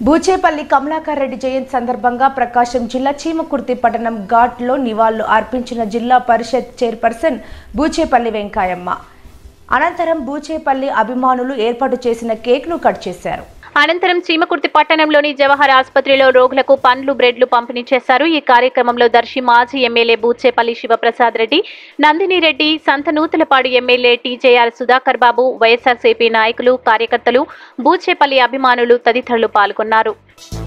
బూచేపల్లి కమలాకర్ రెడ్డి జయంతి సందర్భంగా ప్రకాశం జిల్లా చీమకుర్తి పట్టణం ఘాట్లో నివాళులు అర్పించిన జిల్లా పరిషత్ చైర్పర్సన్ బూచేపల్లి వెంకాయమ్మ అనంతరం బూచేపల్లి అభిమానులు ఏర్పాటు చేసిన కేక్ను కట్ చేశారు అనంతరం చీమకుర్తి పట్టణంలోని జవహర్ ఆసుపత్రిలో రోగులకు పండ్లు బ్రెడ్లు పంపిణీ చేశారు ఈ కార్యక్రమంలో దర్శి మాజీ MLA Buchepalli Sivaprasad Reddy Nandini Reddy Santhanuthalapadu MLA TJR Sudhakar Babu YSRCP నాయకులు కార్యకర్తలు బూచేపల్లి అభిమానులు తదితరులు పాల్గొన్నారు